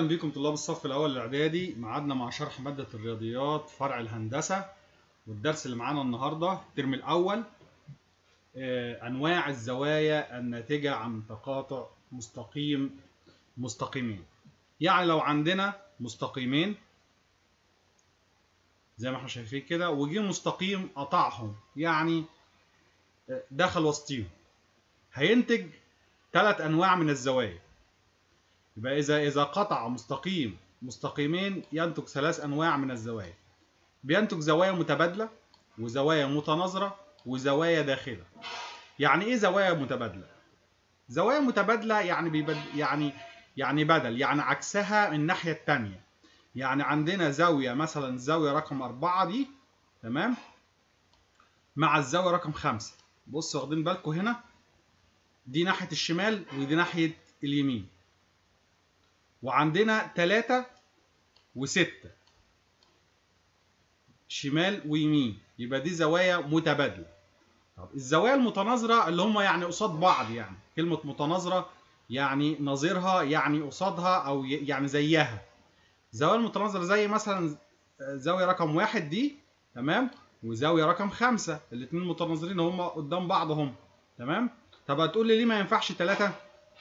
بكم طلاب الصف الأول الإعدادي معادنا مع شرح مادة الرياضيات فرع الهندسة والدرس اللي معانا النهاردة الترم الأول آه، أنواع الزوايا الناتجة عن تقاطع مستقيم مستقيمين يعني لو عندنا مستقيمين زي ما احنا شايفين كده وجي مستقيم قطعهم يعني آه، دخل وسطيهم هينتج ثلاث أنواع من الزوايا يبقى إذا إذا قطع مستقيم مستقيمين ينتج ثلاث أنواع من الزوايا بينتج زوايا متبادلة وزوايا متناظرة وزوايا داخلة يعني إيه زوايا متبادلة؟ زوايا متبادلة يعني بيبد... يعني يعني بدل يعني عكسها الناحية التانية يعني عندنا زاوية مثلا الزاوية رقم أربعة دي تمام مع الزاوية رقم خمسة بصوا واخدين بالكم هنا دي ناحية الشمال ودي ناحية اليمين وعندنا تلاتة وستة شمال ويمين يبقى دي زوايا متبادلة طب الزوايا المتناظرة اللي هم يعني قصاد بعض يعني كلمة متناظرة يعني نظيرها يعني قصادها أو ي- يعني زيها الزوايا المتناظرة زي مثلا زاوية رقم واحد دي تمام وزاوية رقم خمسة الاتنين متناظرين هم قدام بعض هم تمام طب هتقول لي ليه ما ينفعش ثلاثة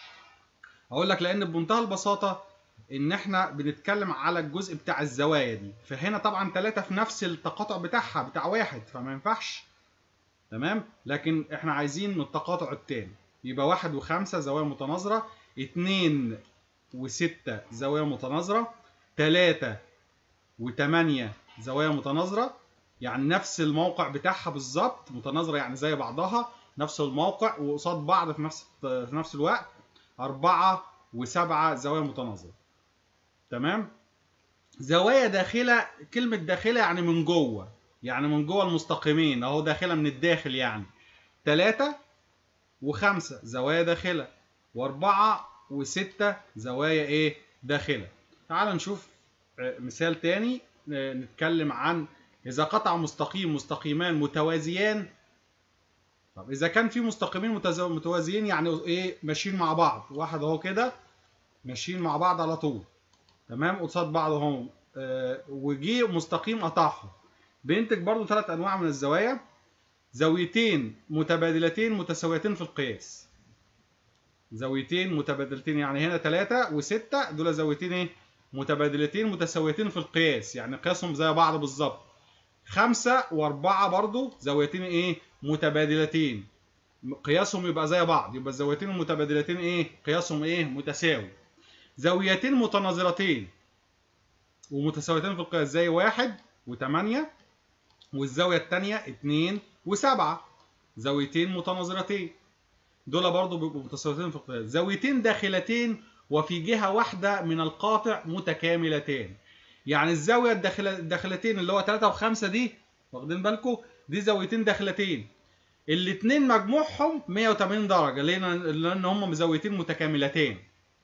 اقول لك لان بمنتهى البساطه ان احنا بنتكلم على الجزء بتاع الزوايا دي فهنا طبعا ثلاثة في نفس التقاطع بتاعها بتاع واحد فما ينفعش تمام لكن احنا عايزين التقاطع التاني يبقى واحد وخمسة زوايا متناظرة اتنين وستة زوايا متناظرة تلاتة وتمانية زوايا متناظرة يعني نفس الموقع بتاعها بالظبط متناظرة يعني زي بعضها نفس الموقع وقصاد بعض في نفس في نفس الوقت أربعة وسبعة زوايا متناظرة تمام زوايا داخلة كلمة داخلة يعني من جوه يعني من جوه المستقيمين اهو داخلة من الداخل يعني تلاتة وخمسة زوايا داخلة وأربعة وستة زوايا إيه داخلة تعال نشوف آه، مثال تاني آه، نتكلم عن إذا قطع مستقيم مستقيمان متوازيان طب اذا كان في مستقيمين متز- متوازيين يعني ايه ماشيين مع بعض واحد اهو كده ماشيين مع بعض على طول تمام قصاد بعض اهو آه وجي مستقيم قطعهم بينتج برضو ثلاث انواع من الزوايا زاويتين متبادلتين متساويتين في القياس زاويتين متبادلتين يعني هنا ثلاثة وستة دول زاويتين ايه متبادلتين متساويتين في القياس يعني قياسهم زي بعض بالظبط خمسة وأربعة برضو زاويتين إيه؟ متبادلتين قياسهم يبقى زي بعض يبقى الزاويتين المتبادلتين إيه؟ قياسهم إيه؟ متساوي زاويتين متناظرتين ومتساويتين في القياس زي واحد وثمانية والزاوية التانية اتنين وسبعة زاويتين متناظرتين دول برضو بيبقوا متساويتين في القياس زاويتين داخلتين وفي جهة واحدة من القاطع متكاملتان يعني الزاويه الداخل الداخلتين اللي هو 3 و5 دي واخدين بالكم دي زاويتين داخلتين الاثنين مجموعهم 180 درجه لان لان هم زاويتين متكاملتين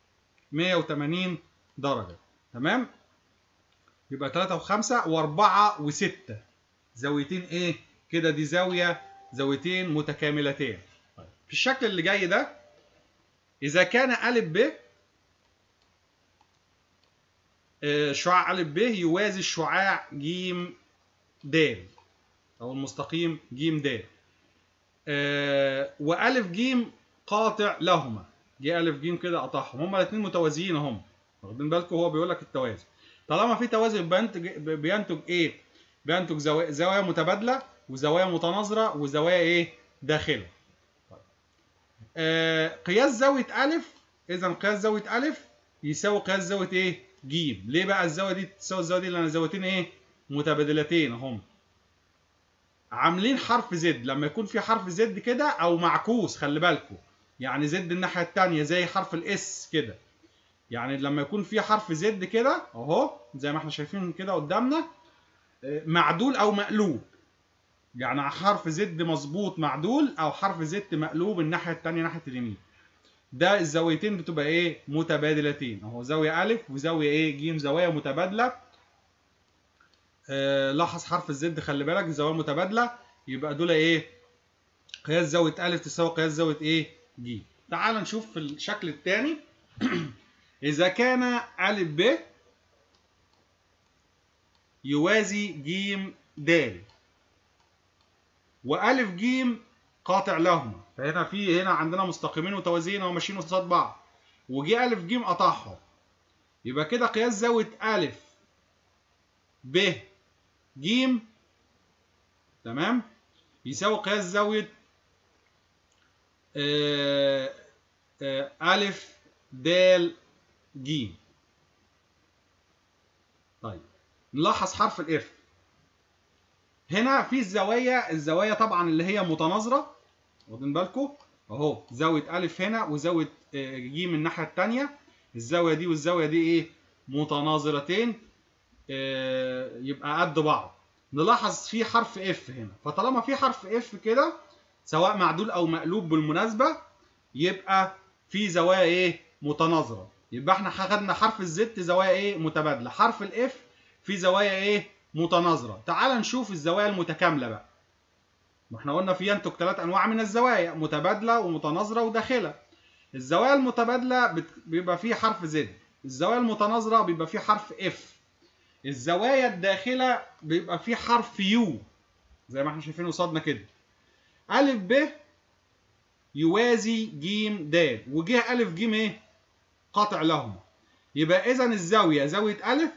180 درجه تمام يبقى 3 و5 و4 و6 زاويتين ايه كده دي زاويه زاويتين متكاملتين طيب. في الشكل اللي جاي ده اذا كان ا ب آه، شعاع أ ب يوازي الشعاع ج د أو المستقيم ج د آه، وألف ج قاطع لهما جه ألف ج كده قطعهم هما الاثنين متوازيين اهم واخدين بالكم هو بيقول لك التوازي طالما في توازي بينتج بينتج ايه؟ بينتج زوايا, زوايا متبادله وزوايا متناظره وزوايا ايه؟ داخله. طيب. آه قياس زاويه ألف اذا قياس زاويه ألف يساوي قياس زاويه ايه؟ ج ليه بقى الزاويه دي تساوي الزاويه دي لان زاويتين ايه متبادلتين اهم عاملين حرف زد لما يكون في حرف زد كده او معكوس خلي بالكم يعني زد الناحيه الثانيه زي حرف الاس كده يعني لما يكون في حرف زد كده اهو زي ما احنا شايفين كده قدامنا آه، معدول او مقلوب يعني حرف زد مظبوط معدول او حرف زد مقلوب الناحيه الثانيه ناحيه اليمين ده الزاويتين بتبقى ايه متبادلتين اهو زاويه الف وزاويه ايه ج زوايا متبادله آه لاحظ حرف الزد خلي بالك زوايا متبادله يبقى دول ايه قياس زاويه الف تساوي قياس زاويه ايه ج تعال نشوف في الشكل الثاني إذا كان أ ب يوازي ج د وألف ج قاطع لهما فهنا في هنا عندنا مستقيمين متوازيين وماشيين قصاد بعض وجي ألف ج قطعهم يبقى كده قياس زاوية ألف ب ج تمام يساوي قياس زاوية آه، آه، ألف د ج طيب نلاحظ حرف الاف هنا في الزوايا الزوايا طبعا اللي هي متناظره واخدين بالكم اهو زاويه الف هنا وزاويه آه، ج من الناحيه الثانيه الزاويه دي والزاويه دي ايه متناظرتين آه، يبقى قد بعض نلاحظ في حرف اف هنا فطالما في حرف اف كده سواء معدول او مقلوب بالمناسبه يبقى في زوايا ايه متناظره يبقى احنا خدنا حرف الزد زوايا ايه متبادله حرف الاف في زوايا ايه متناظره تعال نشوف الزوايا المتكامله بقى ما احنا قلنا في ينتج ثلاث انواع من الزوايا متبادله ومتناظره وداخله الزوايا المتبادله بت- بيبقى فيه حرف زد الزوايا المتناظره بيبقى فيه حرف اف الزوايا الداخله بيبقى فيه حرف يو زي ما احنا شايفين قصادنا كده الف ب يوازي ج د وجه الف ج ايه قاطع لهما يبقى اذا الزاويه زاويه الف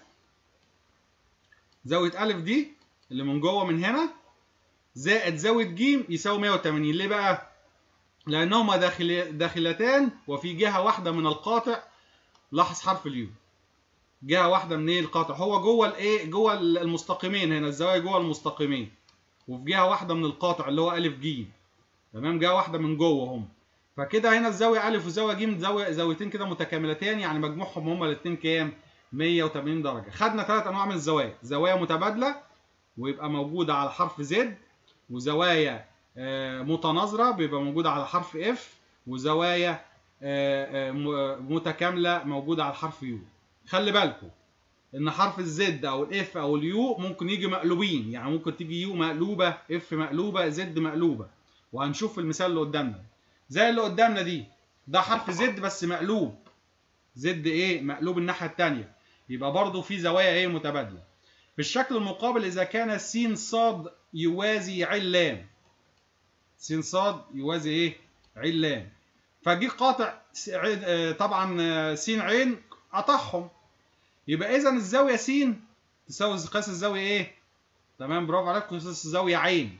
زاويه الف دي اللي من جوه من هنا زائد زاويه ج يساوي 180 ليه بقى لانهما داخل داخلتان وفي جهه واحده من القاطع لاحظ حرف اليو جهه واحده من ايه القاطع هو جوه الايه جوه المستقيمين هنا الزوايا جوه المستقيمين وفي جهه واحده من القاطع اللي هو الف ج تمام جهه واحده من جوه هم فكده هنا الزاويه الف وزاويه ج زاويه زاويتين كده متكاملتين يعني مجموعهم هما الاثنين كام 180 درجه خدنا ثلاث انواع من الزوايا زوايا متبادله ويبقى موجوده على حرف زد وزوايا آه، متناظره بيبقى موجوده على حرف اف وزوايا آه، آه، م- متكامله موجوده على حرف يو خلي بالكم ان حرف الزد او الاف او اليو ممكن يجي مقلوبين يعني ممكن تيجي يو مقلوبه اف مقلوبه زد مقلوبه وهنشوف في المثال اللي قدامنا زي اللي قدامنا دي ده حرف زد بس مقلوب زد ايه مقلوب الناحيه الثانيه يبقى برضو في زوايا ايه متبادله في الشكل المقابل اذا كان س صاد يوازي علام س صاد يوازي ايه علام فجي قاطع س- عين- آه، طبعا آه، س عين قطعهم يبقى اذا الزاويه س تساوي قياس الزاويه ايه تمام برافو عليك قياس الزاويه عين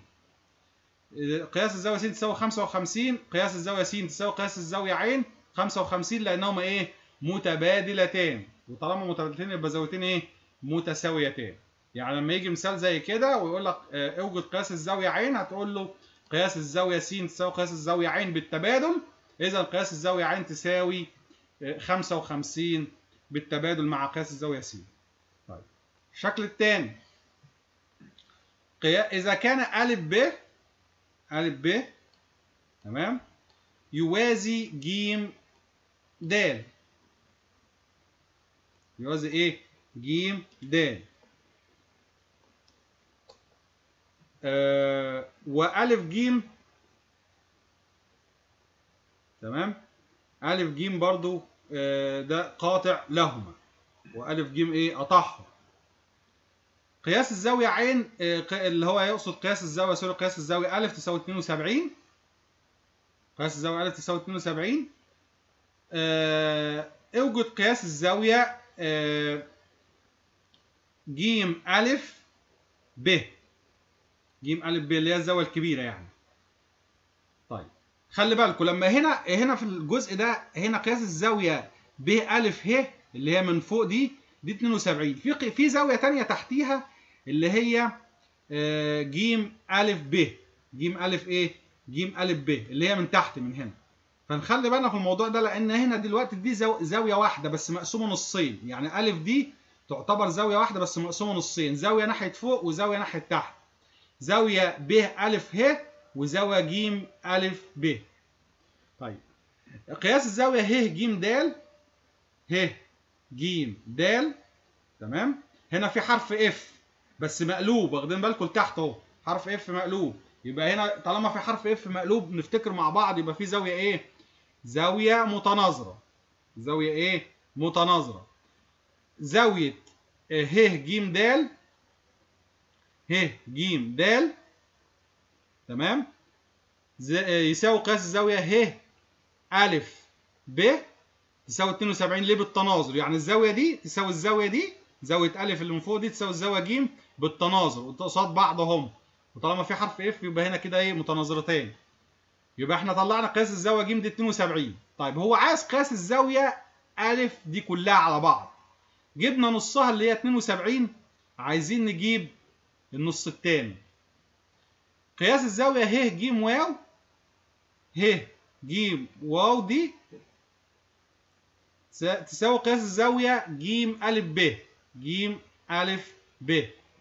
قياس الزاويه س تساوي 55 قياس الزاويه س تساوي قياس الزاويه عين 55 لانهما ايه متبادلتان وطالما متبادلتين يبقى زاويتين ايه متساويتان يعني لما يجي مثال زي كده ويقول لك آه، اوجد قياس الزاويه عين هتقول له قياس الزاويه س تساوي قياس الزاويه عين بالتبادل اذا قياس الزاويه عين تساوي آه، 55 بالتبادل مع قياس الزاويه س طيب الشكل الثاني اذا كان ا ب ا ب تمام يوازي ج د يوازي ايه ج د آه والف ج تمام الف ج برضو آه ده قاطع لهما والف ج ايه قطعهم قياس الزاويه عين آه ق- اللي هو يقصد قياس الزاويه سوري قياس الزاويه الف تساوي 72 قياس الزاويه الف تساوي 72 آه اوجد قياس الزاويه آه ج الف ب ج الف ب اللي هي الزاويه الكبيره يعني طيب خلي بالكم لما هنا هنا في الجزء ده هنا قياس الزاويه ب الف ه اللي هي من فوق دي دي 72 في ق- في زاويه تانية تحتيها اللي هي آه، ج الف ب ج الف ايه ج الف ب اللي هي من تحت من هنا فنخلي بالنا في الموضوع ده لان هنا دلوقتي دي زاو- زاويه واحده بس مقسومه نصين يعني الف دي تعتبر زاويه واحده بس مقسومه نصين زاويه ناحيه فوق وزاويه ناحيه تحت زاويه ب الف ه وزاويه ج الف ب طيب قياس الزاويه ه ج د ه ج د تمام هنا في حرف اف بس مقلوب واخدين بالكم لتحت اهو حرف اف مقلوب يبقى هنا طالما في حرف اف مقلوب نفتكر مع بعض يبقى في زاويه ايه زاويه متناظره زاويه ايه متناظرة زاوية آه، ه ج د ه ج د تمام ز- آه، يساوي قياس الزاوية ه أ ب تساوي 72 ليه بالتناظر يعني الزاوية دي تساوي الزاوية دي زاوية أ اللي من فوق دي تساوي الزاوية ج بالتناظر قصاد بعض اهم وطالما في حرف اف يبقى هنا كده ايه متناظرتين يبقى احنا طلعنا قياس الزاوية ج دي 72 طيب هو عايز قياس الزاوية أ دي كلها على بعض جبنا نصها اللي هي 72 عايزين نجيب النص التاني قياس الزاوية ه ج واو ه ج واو دي س- تساوي قياس الزاوية ج أ ب ج أ ب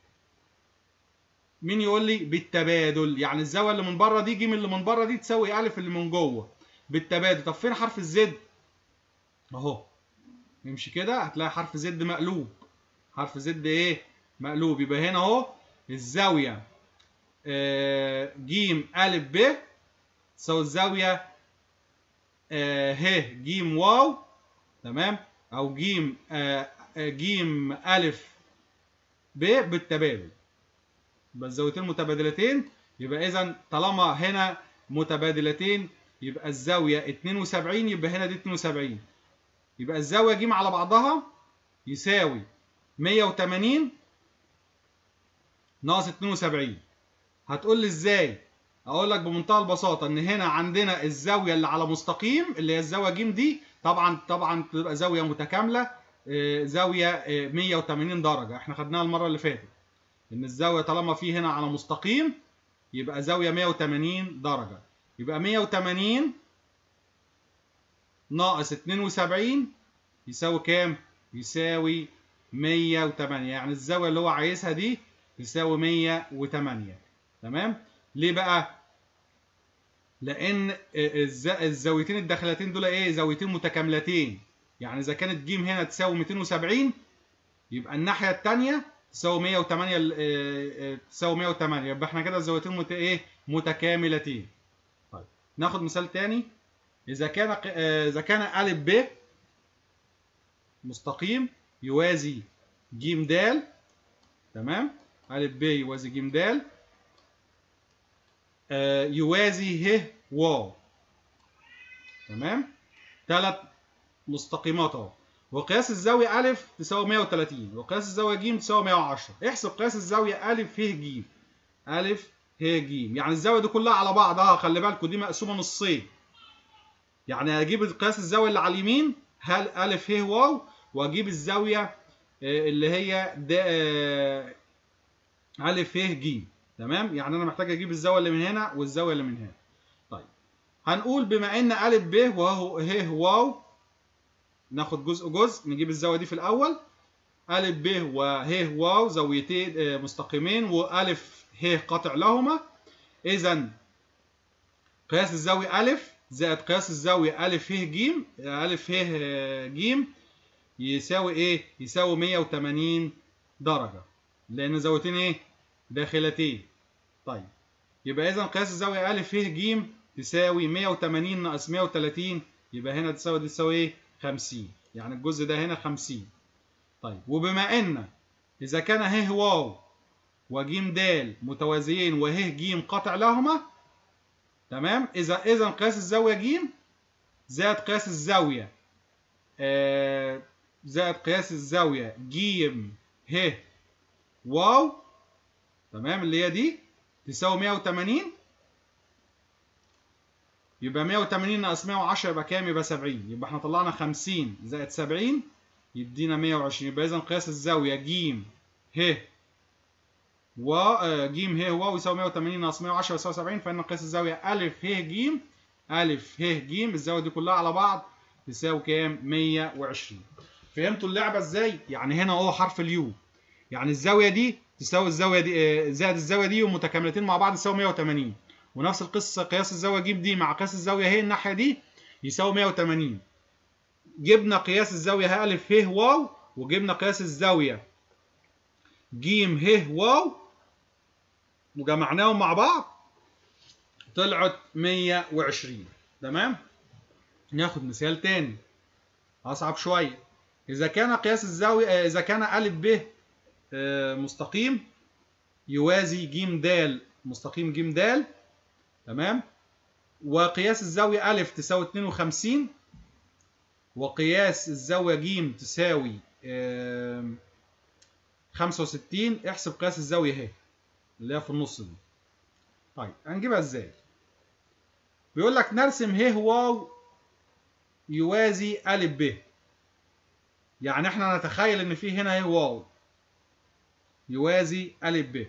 مين يقول لي بالتبادل يعني الزاوية اللي من بره دي ج اللي من بره دي تساوي أ اللي من جوه بالتبادل طب فين حرف الزد اهو نمشي كده هتلاقي حرف زد مقلوب حرف زد ايه مقلوب يبقى هنا اهو الزاوية آه، ج أ ب تساوي الزاوية آه، ه ج واو تمام او ج آه، آه، ج أ ب بالتبادل يبقى الزاويتين متبادلتين يبقى اذا طالما هنا متبادلتين يبقى الزاوية 72 يبقى هنا دي 72 يبقى الزاوية ج على بعضها يساوي 180 ناقص 72 هتقول لي ازاي اقول لك بمنتهى البساطه ان هنا عندنا الزاويه اللي على مستقيم اللي هي الزاويه ج دي طبعا طبعا تبقى زاويه متكامله آه، زاويه آه، 180 درجه احنا خدناها المره اللي فاتت ان الزاويه طالما في هنا على مستقيم يبقى زاويه 180 درجه يبقى 180 ناقص 72 يساوي كام يساوي 108 يعني الزاويه اللي هو عايزها دي تساوي 108 تمام ليه بقى لان الز- الزاويتين الداخلتين دول ايه زاويتين متكاملتين يعني اذا كانت ج هنا تساوي 270 يبقى الناحيه الثانيه تساوي 108 ال- آه، آه، تساوي 108 يبقى احنا كده الزاويتين مت... ايه متكاملتين طيب ناخد مثال تاني اذا كان ق- آه، اذا كان ا ب مستقيم يوازي ج د تمام ا ب يوازي ج د آه، يوازي ه واو تمام ثلاث مستقيمات اهو وقياس الزاوية أ تساوي 130 وقياس الزاوية ج تساوي 110 احسب قياس الزاوية أ ه ج أ ه ج يعني الزاوية دي كلها على بعضها خلي بالكوا دي مقسومة نصين يعني هجيب قياس الزاوية اللي على اليمين هل أ ه واو واجيب الزاوية آه، اللي هي د آه، أ ه ج تمام يعني انا محتاج اجيب الزاويه اللي من هنا والزاويه اللي من هنا طيب هنقول بما ان ا ب وهو ه واو ناخد جزء جزء نجيب الزاويه دي في الاول ا ب وه واو زاويتين آه، مستقيمين والف ه قاطع لهما اذا قياس الزاويه ا زائد قياس الزاويه ا ه ج ا ه ج يساوي ايه يساوي 180 درجه لان زاويتين ايه داخلتين طيب يبقى اذا قياس الزاويه ا ه ج تساوي 180 ناقص 130 يبقى هنا تساوي دي تساوي ايه 50 يعني الجزء ده هنا 50 طيب وبما ان اذا كان ه واو وج د متوازيين وه ج قاطع لهما تمام اذا اذا قياس الزاويه ج زائد قياس الزاويه آه زائد قياس الزاويه ج ه واو تمام اللي هي دي تساوي 180 يبقى 180 ناقص 110 يبقى كام؟ يبقى 70 يبقى احنا طلعنا 50 زائد 70 يدينا 120 يبقى اذا قياس الزاويه ج ه و آه، ج ه واو يساوي 180 ناقص 110 يساوي 70 فان قياس الزاويه ا ه ج ا ه ج الزاويه دي كلها على بعض تساوي كام؟ 120 فهمتوا اللعبه ازاي؟ يعني هنا اهو حرف اليو يعني الزاويه دي تساوي الزاويه دي آه، زائد الزاويه دي ومتكاملتين مع بعض يساوي 180 ونفس القصه قياس الزاويه ج دي مع قياس الزاويه ه الناحيه دي يساوي 180 جبنا قياس الزاويه ه ا ه واو وجبنا قياس الزاويه ج ه واو وجمعناهم مع بعض طلعت 120 تمام ناخد مثال تاني اصعب شويه إذا كان قياس الزاوية آه، إذا كان أ ب آه، مستقيم يوازي ج د مستقيم ج د تمام وقياس الزاوية أ تساوي 52 وقياس الزاوية ج تساوي آم، 65 احسب قياس الزاوية اهي اللي هي في النص دي طيب هنجيبها ازاي بيقول لك نرسم ه واو يوازي أ ب يعني احنا نتخيل ان في هنا ه واو يوازي أ ب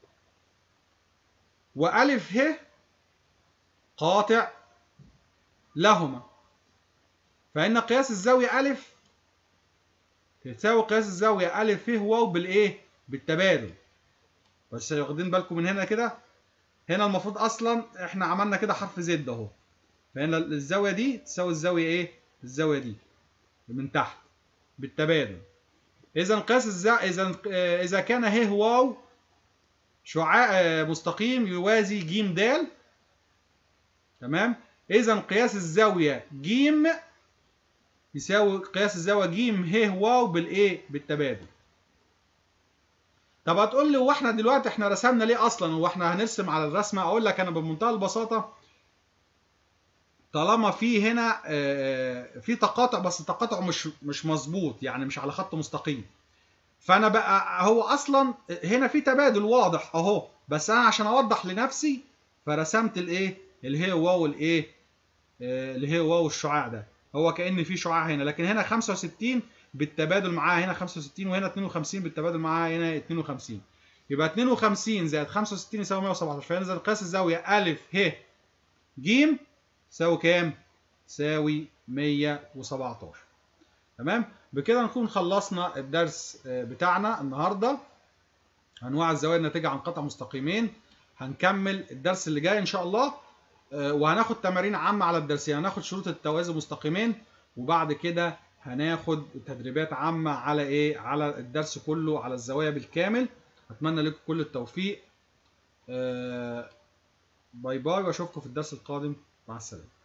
وألف ه قاطع لهما فإن قياس الزاوية ألف تساوي قياس الزاوية ألف ه واو بالإيه؟ بالتبادل بس واخدين بالكم من هنا كده هنا المفروض أصلا إحنا عملنا كده حرف زد أهو فهنا الزاوية دي تساوي الزاوية إيه؟ الزاوية دي من تحت بالتبادل إذا قياس الزاوية إذا إذا كان ه واو شعاع آه، مستقيم يوازي ج د تمام اذا قياس الزاويه ج يساوي قياس الزاويه ج ه واو بالايه بالتبادل طب هتقول لي هو احنا دلوقتي احنا رسمنا ليه اصلا هو احنا هنرسم على الرسمه اقول لك انا بمنتهى البساطه طالما في هنا آه، في تقاطع بس التقاطع مش مش مظبوط يعني مش على خط مستقيم فانا بقى هو اصلا هنا في تبادل واضح اهو بس انا عشان اوضح لنفسي فرسمت الايه الهي واو الايه آه، الهي واو الشعاع ده هو كان في شعاع هنا لكن هنا 65 بالتبادل معاه هنا 65 وهنا 52 بالتبادل معاه هنا 52 يبقى 52 زائد 65 يساوي 117 فينزل قياس الزاويه ا ه ج يساوي كام؟ يساوي 117 تمام؟ بكده نكون خلصنا الدرس آه، بتاعنا النهارده انواع الزوايا الناتجه عن قطع مستقيمين هنكمل الدرس اللي جاي ان شاء الله آه، وهناخد تمارين عامه على الدرسين هناخد شروط التوازي مستقيمين وبعد كده هناخد تدريبات عامه على ايه على الدرس كله على الزوايا بالكامل اتمنى لكم كل التوفيق آه، باي باي واشوفكم في الدرس القادم مع السلامه